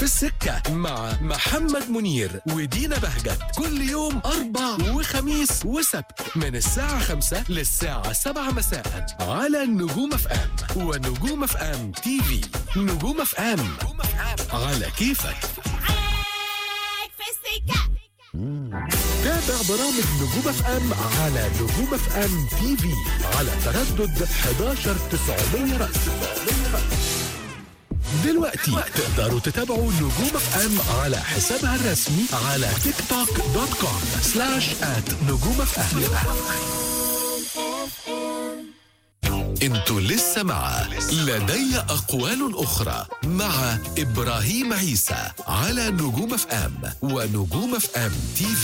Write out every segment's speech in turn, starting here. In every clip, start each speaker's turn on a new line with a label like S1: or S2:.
S1: في السكة مع محمد منير ودينا بهجت كل يوم أربع وخميس وسبت من الساعة خمسة للساعة سبعة مساء على نجوم اف ام ونجوم اف ام تي في نجوم اف ام على كيفك
S2: معاك في السكة
S1: تابع برامج نجوم اف ام على نجوم اف ام تي في على تردد 11 900 رأس دلوقتي تقدروا تتابعوا نجوم اف ام على حسابها الرسمي على تيك توك دوت كوم سلاش ات نجوم اف ام انتوا لسه مع لدي اقوال اخرى مع ابراهيم عيسى على نجوم اف ام ونجوم اف ام تي في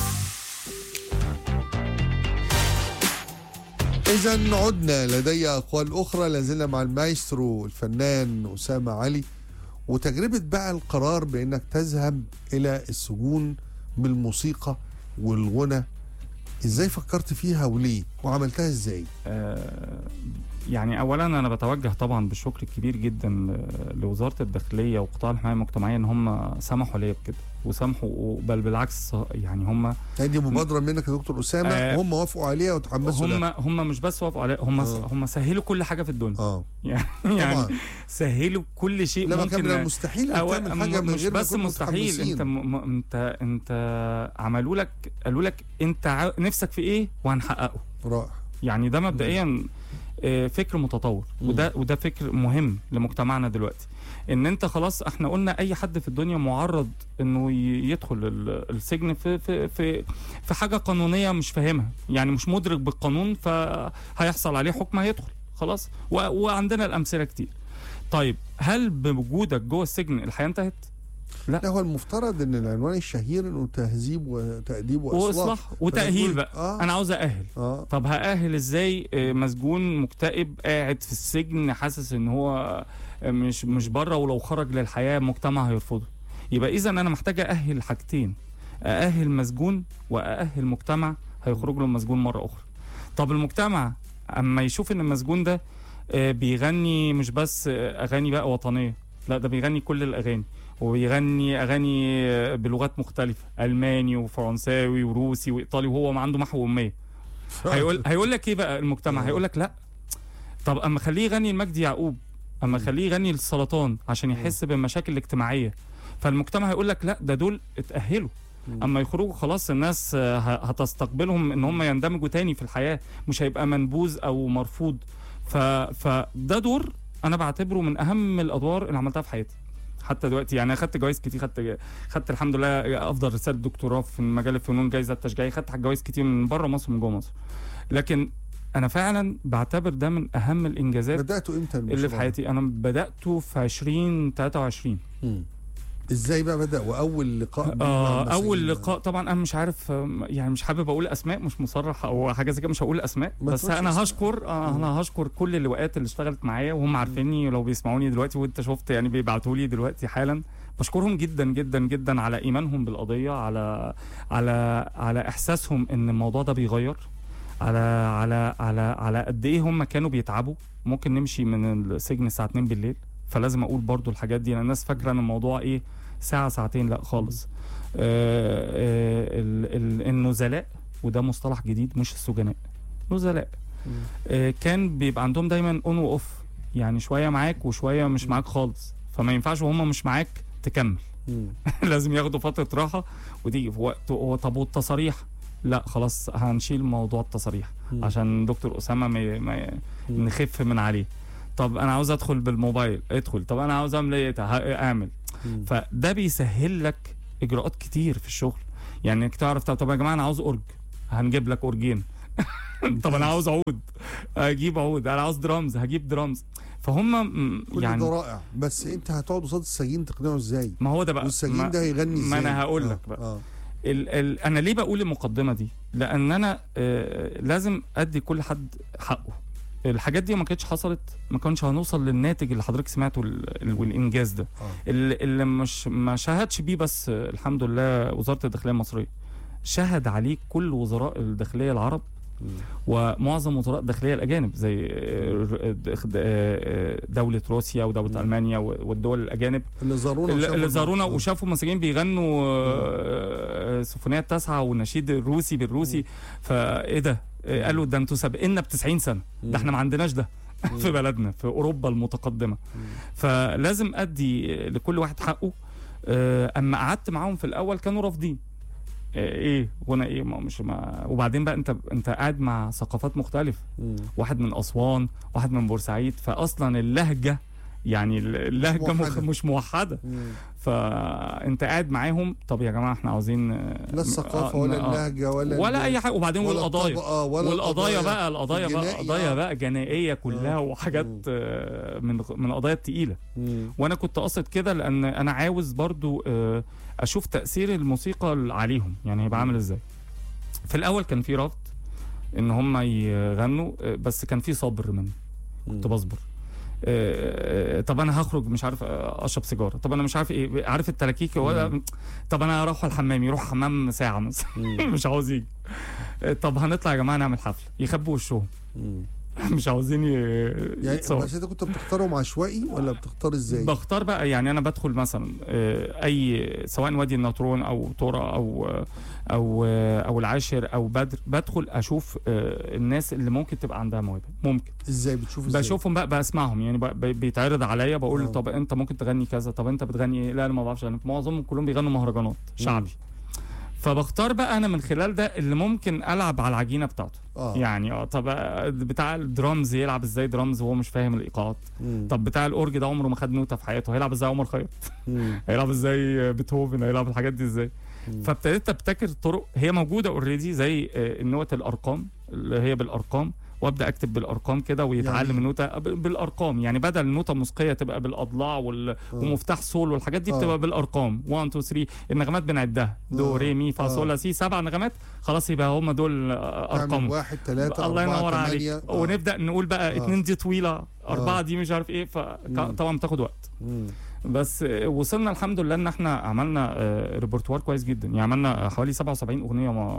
S3: إذا عدنا لدي أقوال أخرى لازلنا مع المايسترو الفنان أسامة علي وتجربة بقى القرار بأنك تذهب إلى السجون بالموسيقى والغنى إزاي فكرت فيها وليه وعملتها إزاي
S4: آه، يعني اولا انا بتوجه طبعا بالشكر الكبير جدا ل- لوزاره الداخليه وقطاع الحمايه المجتمعيه ان هم سمحوا ليا بكده وسمحوا بل بالعكس يعني هم
S3: يعني دي مبادرة منك يا دكتور أسامة
S4: آه،
S3: هم وافقوا عليها وتحمسوا
S4: هم
S3: لها
S4: هم مش بس وافقوا عليها هم
S3: آه.
S4: هم سهلوا كل حاجه في الدنيا
S3: اه
S4: يعني
S3: طبعا
S4: يعني سهلوا كل شيء
S3: لما كان من
S4: ممكن
S3: المستحيل
S4: أو
S3: انك تعمل حاجة من
S4: مش
S3: غير ما
S4: بس
S3: يكونوا
S4: مستحيل
S3: متحمسين.
S4: انت م... م... انت انت عملوا لك قالوا لك انت ع... نفسك في ايه وهنحققه
S3: رائع
S4: يعني ده مبدئيا آه، فكر متطور
S3: مم.
S4: وده وده فكر مهم لمجتمعنا دلوقتي ان انت خلاص احنا قلنا اي حد في الدنيا معرض انه ي- يدخل ال- السجن في في في في حاجه قانونيه مش فاهمها يعني مش مدرك بالقانون فهيحصل عليه حكم هيدخل خلاص و... وعندنا الامثله كتير طيب هل بوجودك جوه السجن الحياه انتهت
S3: لا هو المفترض ان العنوان الشهير انه تهذيب وتأديب واصلاح
S4: واصلاح وتاهيل
S3: فنقول-
S4: بقى
S3: آه.
S4: انا عاوز ااهل
S3: اه
S4: طب هأهل ازاي آه، مسجون مكتئب قاعد في السجن حاسس ان هو آه، مش مش بره ولو خرج للحياه المجتمع هيرفضه يبقى اذا انا محتاج ااهل حاجتين ااهل مسجون وااهل مجتمع هيخرج له المسجون مره اخرى طب المجتمع اما يشوف ان المسجون ده آه، بيغني مش بس آه، اغاني بقى وطنيه لا ده بيغني كل الاغاني وبيغني اغاني آه، بلغات مختلفه الماني وفرنساوي وروسي وايطالي وهو ما عنده محو اميه هيقول هيقول لك ايه بقى المجتمع
S3: آه.
S4: هيقول لك لا طب اما خليه يغني لمجدي يعقوب اما خليه يغني للسرطان عشان يحس بالمشاكل الاجتماعيه فالمجتمع هيقول لك لا ده دول اتاهلوا
S3: مم.
S4: اما يخرجوا خلاص الناس آه، ه- هتستقبلهم ان هم يندمجوا تاني في الحياه مش هيبقى منبوذ او مرفوض ف... فده دور انا بعتبره من اهم الادوار اللي عملتها في حياتي حتى دلوقتي يعني انا خدت جوائز كتير خدت خدت الحمد لله افضل رساله دكتوراه في مجال الفنون جايزه التشجيعيه خدت جوائز كتير من بره مصر ومن جوه مصر لكن انا فعلا بعتبر ده من اهم الانجازات
S3: بدأتوا امتى
S4: اللي
S3: المشروع؟
S4: في حياتي انا بداته في 2023
S3: مم. ازاي بقى بدأ واول لقاء بيه مع
S4: آه
S3: المساجين
S4: اول
S3: ده؟
S4: لقاء طبعا انا مش عارف آم، يعني مش حابب اقول اسماء مش مصرح او حاجه زي كده مش هقول اسماء
S3: ما
S4: بس
S3: تقولش
S4: انا
S3: أسماء.
S4: هشكر آه انا هشكر كل اللواءات اللي اشتغلت معايا وهم عارفيني لو بيسمعوني دلوقتي وانت شفت يعني بيبعتوا لي دلوقتي حالا بشكرهم جدا جدا جدا على ايمانهم بالقضيه على على على احساسهم ان الموضوع ده بيغير على على على على قد ايه هم كانوا بيتعبوا ممكن نمشي من السجن الساعه 2 بالليل فلازم اقول برضو الحاجات دي لأن الناس فاكره ان الموضوع ايه ساعه ساعتين لا خالص آه آه ال- ال- النزلاء وده مصطلح جديد مش السجناء نزلاء
S3: مم.
S4: آه كان بيبقى عندهم دايما اون واوف يعني شويه معاك وشويه مش معاك خالص فما ينفعش وهم مش معاك تكمل
S3: مم.
S4: لازم ياخدوا فتره راحه وتيجي في وقت هو طب والتصاريح لا خلاص هنشيل موضوع التصاريح
S3: مم.
S4: عشان دكتور اسامه ما ما
S3: مم.
S4: نخف من عليه طب انا عاوز ادخل بالموبايل ادخل طب انا عاوز اعمل ايه ه- اعمل
S3: مم.
S4: فده بيسهل لك اجراءات كتير في الشغل يعني انك تعرف طب, طب يا جماعه انا عاوز اورج هنجيب لك اورجين طب انا عاوز عود اجيب عود انا عاوز درامز هجيب درامز فهم م-
S3: كل
S4: يعني
S3: ده رائع بس انت هتقعد قصاد السجين تقنعه ازاي
S4: ما هو ده بقى
S3: والسجين
S4: ما,
S3: ده هيغني ازاي
S4: ما انا هقول
S3: آه،
S4: لك بقى
S3: اه
S4: ال ال انا ليه بقول المقدمه دي لان انا آه لازم ادي كل حد حقه الحاجات دي ما كانتش حصلت ما كانش هنوصل للناتج اللي حضرتك سمعته ال- ال- والانجاز ده
S3: اه
S4: اللي, اللي مش ما شهدش بيه بس آه، الحمد لله وزاره الداخليه المصريه شهد عليه كل وزراء الداخليه العرب ومعظم وزراء الداخليه الاجانب زي آه، آه، دوله روسيا ودوله المانيا والدول الاجانب
S3: اللي زارونا
S4: اللي
S3: وشافوا
S4: اللي زارونا
S3: الموضوع.
S4: وشافوا مساجين بيغنوا آه، سيمفونيه التاسعه والنشيد الروسي بالروسي فايه ده؟ آه، قالوا ده انتوا سابقنا ب 90 سنه ده احنا ما عندناش ده في بلدنا في اوروبا المتقدمه فلازم ادي لكل واحد حقه آه، اما قعدت معاهم في الاول كانوا رافضين آه، ايه وانا ايه ما مش ما وبعدين بقى انت انت قاعد مع ثقافات مختلفه
S3: مم.
S4: واحد من اسوان واحد من بورسعيد فاصلا اللهجه يعني اللهجه مخ-
S3: موحدة.
S4: مش موحده
S3: مم.
S4: فانت قاعد معاهم طب يا جماعه احنا عاوزين
S3: لا الثقافه ولا اللهجه ولا
S4: ولا
S3: ال-
S4: اي حاجه وبعدين
S3: ولا
S4: والقضايا
S3: الطبقة ولا
S4: والقضايا بقى القضايا بقى
S3: الجنائي،
S4: قضايا
S3: آه.
S4: بقى جنائيه كلها
S3: آه.
S4: وحاجات
S3: مم.
S4: آه، من من القضايا التقيله
S3: مم.
S4: وانا كنت قاصد كده لان انا عاوز برضو آه، اشوف تاثير الموسيقى عليهم يعني هيبقى عامل ازاي في الاول كان في رفض ان هم يغنوا آه، بس كان في صبر مني كنت بصبر آه، آه، طب انا هخرج مش عارف آه، اشرب سيجاره طب انا مش عارف ايه عارف التلاكيك ولا طب انا اروح الحمام يروح حمام ساعه مثلا مش عاوز يجي آه، طب هنطلع يا جماعه نعمل حفله يخبوا وشهم
S3: مم.
S4: مش عاوزين ي-
S3: يعني
S4: يتصور
S3: بس انت كنت بتختارهم عشوائي ولا بتختار ازاي؟
S4: بختار بقى يعني انا بدخل مثلا آه، اي سواء وادي النطرون او تورا او او او العاشر او بدر بدخل اشوف آه، الناس اللي ممكن تبقى عندها موهبه ممكن
S3: ازاي بتشوف ازاي؟
S4: بشوفهم بقى بسمعهم يعني بقى بي- بيتعرض عليا بقول
S3: آه.
S4: طب انت ممكن تغني كذا طب انت بتغني ايه لا انا ما بعرفش اغني معظمهم كلهم بيغنوا مهرجانات شعبي فبختار بقى انا من خلال ده اللي ممكن العب على العجينه بتاعته
S3: اه
S4: يعني اه طب آه، بتاع الدرامز يلعب ازاي درامز وهو مش فاهم الايقاعات
S3: مم.
S4: طب بتاع الاورج ده عمره ما خد نوته في حياته هيلعب ازاي عمر خيرت
S3: مم.
S4: هيلعب ازاي بيتهوفن هيلعب الحاجات دي ازاي فابتديت ابتكر طرق هي موجوده اوريدي زي آه، النوت الارقام اللي هي بالارقام وابدا اكتب بالارقام كده ويتعلم
S3: يعني-
S4: النوته ب- بالارقام يعني بدل النوته الموسيقيه تبقى بالاضلاع وال... ومفتاح سول والحاجات دي
S3: آه.
S4: بتبقى بالارقام 1 2 3 النغمات بنعدها دو
S3: آه.
S4: ري مي فا
S3: آه.
S4: صول لا سي سبع نغمات خلاص يبقى هم دول آه،
S3: تعمل
S4: ارقام
S3: واحد ثلاثة
S4: الله
S3: أربعة
S4: ينور عليك
S3: ثمانية آه.
S4: ونبدا نقول بقى
S3: آه.
S4: اتنين دي طويله اربعه
S3: آه.
S4: دي مش عارف ايه
S3: مم.
S4: فطبعا بتاخد وقت
S3: مم.
S4: بس آه، وصلنا الحمد لله ان احنا عملنا آه، ريpertoire كويس جدا يعني عملنا حوالي 77 اغنيه ما-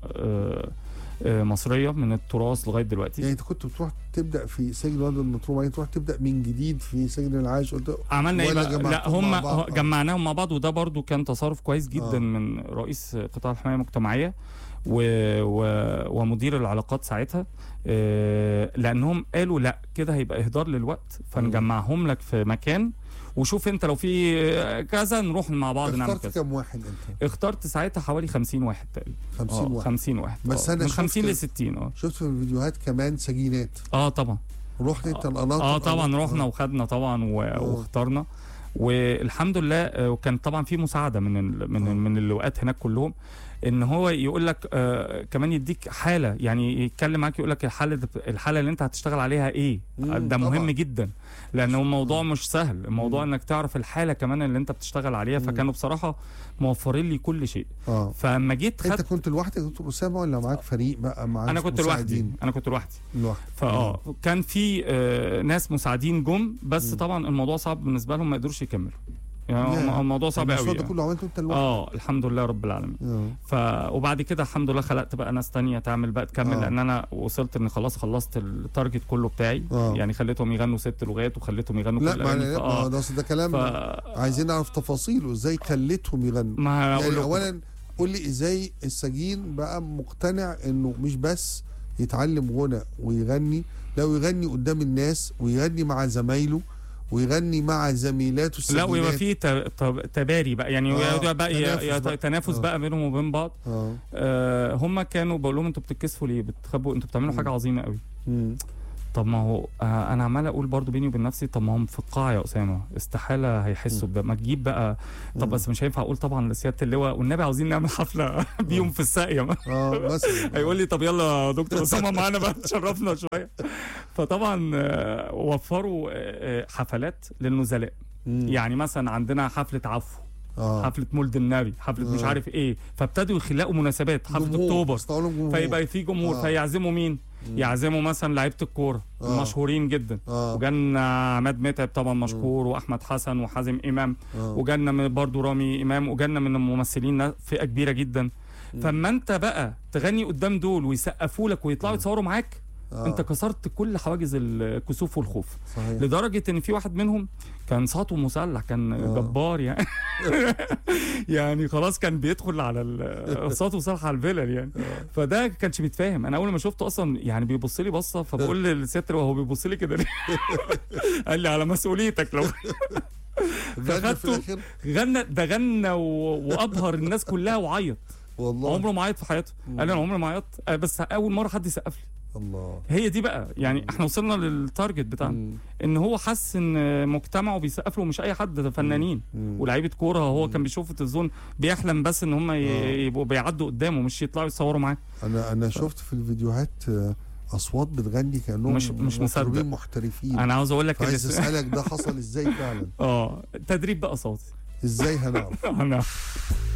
S4: آه، آه، مصريه من التراث لغايه دلوقتي
S3: يعني انت كنت بتروح تبدا في سجن وادي النطرون وبعدين تروح تبدا من جديد في سجن العاش قلت
S4: عملنا ايه
S3: ولا
S4: بقى لا
S3: جمعتهم
S4: هم
S3: مع بعض؟
S4: هو- جمعناهم مع بعض وده برضو كان تصرف كويس جدا
S3: آه.
S4: من رئيس قطاع الحمايه المجتمعيه و... و... ومدير العلاقات ساعتها آه، لانهم قالوا لا كده هيبقى اهدار للوقت فنجمعهم لك في مكان وشوف انت لو في آه، كذا نروح مع بعض نعمل
S3: اخترت
S4: كذا
S3: كام واحد انت؟
S4: اخترت ساعتها حوالي 50 واحد تقريبا
S3: 50
S4: آه،
S3: واحد
S4: 50 واحد
S3: بس
S4: آه،
S3: أنا
S4: من
S3: شفت-
S4: 50 ل 60 اه
S3: شفت في الفيديوهات كمان سجينات
S4: اه طبعا
S3: رحت انت القناطر
S4: اه طبعا
S3: آه.
S4: رحنا وخدنا طبعا و- واخترنا والحمد لله آه، وكان طبعا في مساعده من ال من
S3: آه.
S4: ال من اللواءات هناك كلهم ان هو يقول لك آه كمان يديك حاله يعني يتكلم معاك يقول لك الحاله الحاله اللي انت هتشتغل عليها ايه
S3: مم،
S4: ده مهم
S3: طبعا.
S4: جدا لان هو الموضوع مش سهل الموضوع انك تعرف الحاله كمان اللي انت بتشتغل عليها فكانوا بصراحه موفرين لي كل شيء
S3: اه
S4: فلما جيت
S3: انت
S4: خدت
S3: كنت لوحدك يا دكتور اسامه ولا معاك فريق بقى معاك
S4: انا كنت لوحدي
S3: مساعدين؟
S4: انا كنت لوحدي
S3: لوحدك
S4: فاه كان في آه ناس مساعدين جم بس طبعا الموضوع صعب بالنسبه لهم ما قدروش يكملوا يعني
S3: ياه.
S4: هم- الموضوع صعب
S3: المشروع
S4: قوي
S3: ده
S4: يعني.
S3: كله عملته انت لوحدك
S4: اه الحمد لله رب العالمين
S3: آه.
S4: ف وبعد كده الحمد لله خلقت بقى ناس تانية تعمل بقى تكمل
S3: آه.
S4: لان انا وصلت ان خلاص خلصت التارجت كله بتاعي
S3: آه.
S4: يعني خليتهم يغنوا ست لغات وخليتهم يغنوا
S3: لا
S4: كل
S3: ما
S4: الأغاني.
S3: لا
S4: فآه.
S3: ما ده أصل ده كلام
S4: ف
S3: عايزين نعرف تفاصيله ازاي خليتهم يغنوا
S4: ما هقول
S3: يعني
S4: لكم.
S3: اولا قول لي ازاي السجين بقى مقتنع انه مش بس يتعلم غنى ويغني لا ويغني قدام الناس ويغني مع زمايله ويغني مع زميلاته
S4: لا
S3: السجينات
S4: ويبقى في ت- ت- تباري بقى يعني
S3: آه،
S4: يقعدوا بقى ي-
S3: تنافس
S4: ي-
S3: بقى.
S4: تنافس
S3: آه.
S4: بقى بينهم وبين بعض
S3: اه
S4: آه هم كانوا بقول لهم انتوا بتتكسفوا ليه بتخبوا انتوا بتعملوا حاجه عظيمه قوي
S3: مم.
S4: طب ما هو آه انا عمال اقول برضو بيني وبين نفسي طب ما هم في القاعه يا اسامه استحاله هيحسوا بده ما تجيب بقى طب بس مش هينفع اقول طبعا لسياده اللواء والنبي عاوزين نعمل حفله بيهم في الساقيه
S3: اه مثلا
S4: هيقول لي طب يلا يا دكتور اسامه معانا بقى تشرفنا شويه فطبعا آه، وفروا آه، آه، حفلات للنزلاء
S3: مم.
S4: يعني مثلا عندنا حفله عفو
S3: اه
S4: حفله مولد النبي حفله مش
S3: آه.
S4: عارف ايه فابتدوا يخلقوا مناسبات حفله
S3: جمهور.
S4: اكتوبر
S3: يستعملوا جمهور.
S4: فيبقى في جمهور
S3: آه.
S4: فيعزموا مين؟ يعزموا مثلا لعيبه الكوره
S3: آه.
S4: المشهورين جدا
S3: اه
S4: وجالنا عماد متعب طبعا مشكور واحمد حسن وحازم امام
S3: آه.
S4: وجالنا من برضه رامي امام وجالنا من الممثلين نا- فئه كبيره جدا فاما انت بقى تغني قدام دول ويسقفوا لك ويطلعوا يتصوروا معاك
S3: آه.
S4: انت كسرت كل حواجز الكسوف والخوف
S3: صحيح
S4: لدرجه ان في واحد منهم كان ساطو مسلح كان
S3: آه.
S4: جبار يعني يعني خلاص كان بيدخل على ال- ساطو مسلح على الفيلل يعني فده كانش بيتفاهم انا اول ما شفته اصلا يعني بيبص لي بصه فبقول للست وهو بيبص لي كده ليه؟ قال لي على مسؤوليتك لو
S3: غنى في
S4: فخدته
S3: الاخر
S4: غنى ده غنى و- وابهر الناس كلها وعيط
S3: والله
S4: عمره ما عيط في حياته قال لي انا عمري ما عيطت آه، بس اول مره حد يسقف لي
S3: الله
S4: هي دي بقى يعني احنا وصلنا للتارجت بتاعنا
S3: مم.
S4: ان هو حس ان مجتمعه بيسقف له مش اي حد ده فنانين
S3: مم.
S4: ولاعيبه كوره هو كان بيشوف التلفزيون بيحلم بس ان هم ي-
S3: آه.
S4: يبقوا بيعدوا قدامه مش يطلعوا يتصوروا معاه
S3: انا انا شفت في الفيديوهات آه، اصوات بتغني كانهم
S4: مش- مش
S3: مطربين
S4: مصدق.
S3: محترفين
S4: انا عاوز اقول لك
S3: فعايز
S4: اللي-
S3: اسالك ده حصل ازاي فعلا
S4: اه تدريب بقى صوتي
S3: ازاي هنعرف
S4: انا